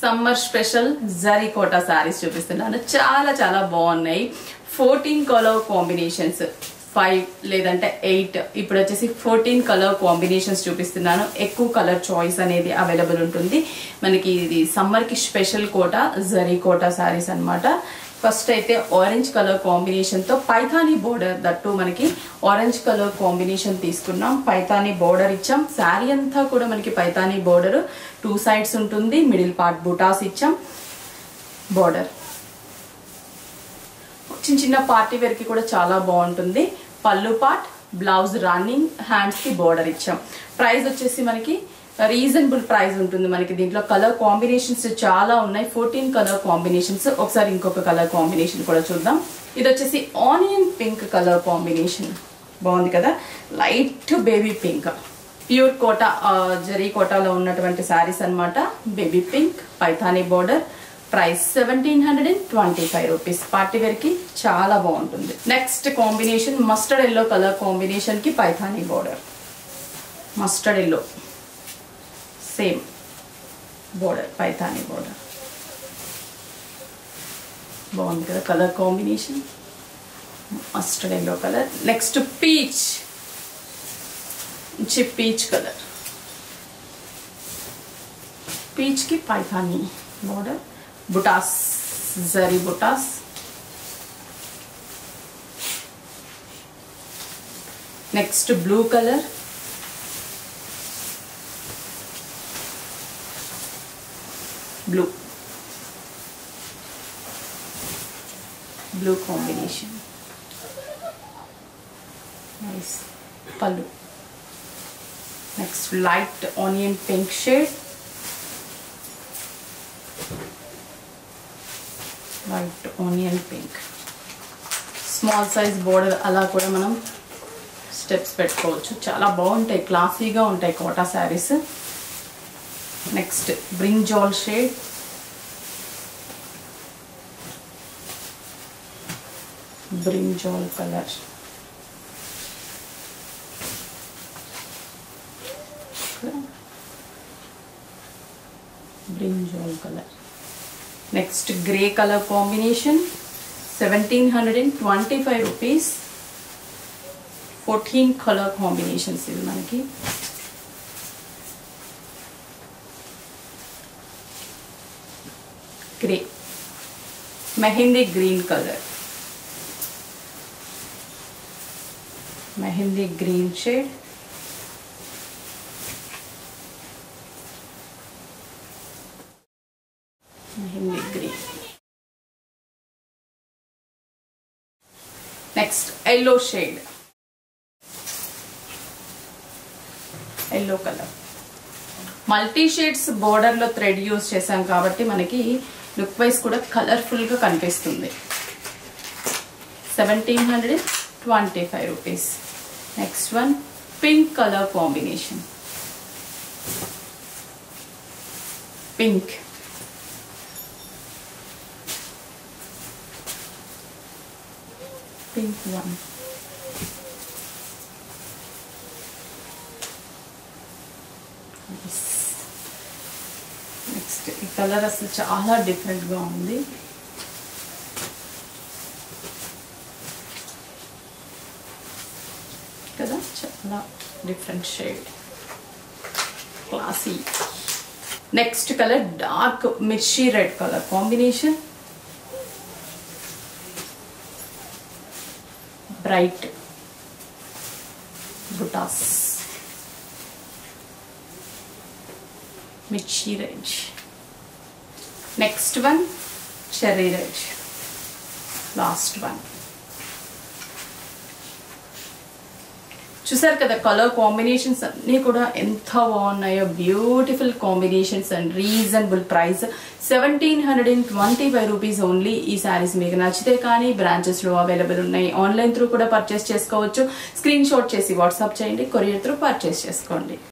summer special zari Kota saris చూపిస్తున్నాను చాలా చాలా బాగున్నాయి ఫోర్టీన్ కలర్ కాంబినేషన్స్ ఫైవ్ లేదంటే ఎయిట్ ఇప్పుడు వచ్చేసి ఫోర్టీన్ కలర్ కాంబినేషన్స్ చూపిస్తున్నాను ఎక్కువ కలర్ చాయిస్ అనేది అవైలబుల్ ఉంటుంది మనకి ఇది సమ్మర్కి స్పెషల్ కోట జరీ కోటా శారీస్ అన్నమాట ఫస్ట్ అయితే ఆరెంజ్ కలర్ కాంబినేషన్ తో పైథానీ బోర్డర్ దట్టు మనకి ఆరెంజ్ కలర్ కాంబినేషన్ తీసుకున్నాం పైథానీ బోర్డర్ ఇచ్చాం శారీ అంతా కూడా మనకి పైథానీ బోర్డర్ టూ సైడ్స్ ఉంటుంది మిడిల్ పార్ట్ బుటాస్ ఇచ్చాం బోర్డర్ చిన్న చిన్న పార్టీ వేర్ కి కూడా చాలా బాగుంటుంది పళ్ళు పార్ట్ బ్లౌజ్ రన్నింగ్ హ్యాండ్స్ కి బోర్డర్ ఇచ్చాం ప్రైస్ వచ్చేసి మనకి రీజనబుల్ ప్రైస్ ఉంటుంది మనకి దీంట్లో కలర్ కాంబినేషన్స్ చాలా ఉన్నాయి ఫోర్టీన్ కలర్ కాంబినేషన్స్ ఒకసారి ఇంకొక కలర్ కాంబినేషన్ కూడా చూద్దాం ఇది వచ్చేసి ఆనియన్ పింక్ కలర్ కాంబినేషన్ బాగుంది కదా light baby pink pure Kota ఆ, జరీ కోటాలో ఉన్నటువంటి శారీస్ అన్నమాట baby pink Paithani border price seventeen hundred and twenty five rupees party wear కి చాలా బాగుంటుంది next combination mustard yellow colour combination కి Paithani border mustard yellow same border Paithani border బాగుంది కదా colour combination mustard yellow colour next peach మంచి peach colour peach కి Paithani border butas zari butas next blue colour blue blue combination nice పళ్ళు next light onion pink shade light onion pink small size border అలా కూడా మనం steps పెట్టుకోవచ్చు చాలా బాగుంటాయి క్లాసీగా ఉంటాయి Kota saris next brinjal shade brinjal colour brinjal colour next grey colour combination seventeen hundred and twenty five rupees fourteen colour combinations ఇవి మనకి grey mehndi green colour mehndi green shade mehndi green next yellow shade yellow colour multi shades border లో thread use చేసాం కాబట్టి మనకి look wise కూడా colourful గా కనిపిస్తుంది seventeen hundred twenty five rupees next one pink colour combination pink pink one next ఈ colour అసలు చాలా డిఫరెంట్గా ఉంది కదా చాలా different shade classy next colour dark mirchi red colour combination bright బుటాస్ mirchi red next one cherry red last one చూసారు కదా కలర్ కాంబినేషన్స్ అన్నీ కూడా ఎంత బాగున్నాయో beautiful combinations and reasonable price seventeen hundred and twenty five rupees only ఈ శారీస్ మీకు నచ్చితే కానీ బ్రాంచెస్లో అవైలబుల్ ఉన్నాయి ఆన్లైన్ త్రూ కూడా పర్చేస్ చేసుకోవచ్చు స్క్రీన్ షాట్ చేసి వాట్సాప్ చేయండి కొరియర్ త్రూ పర్చేస్ చేసుకోండి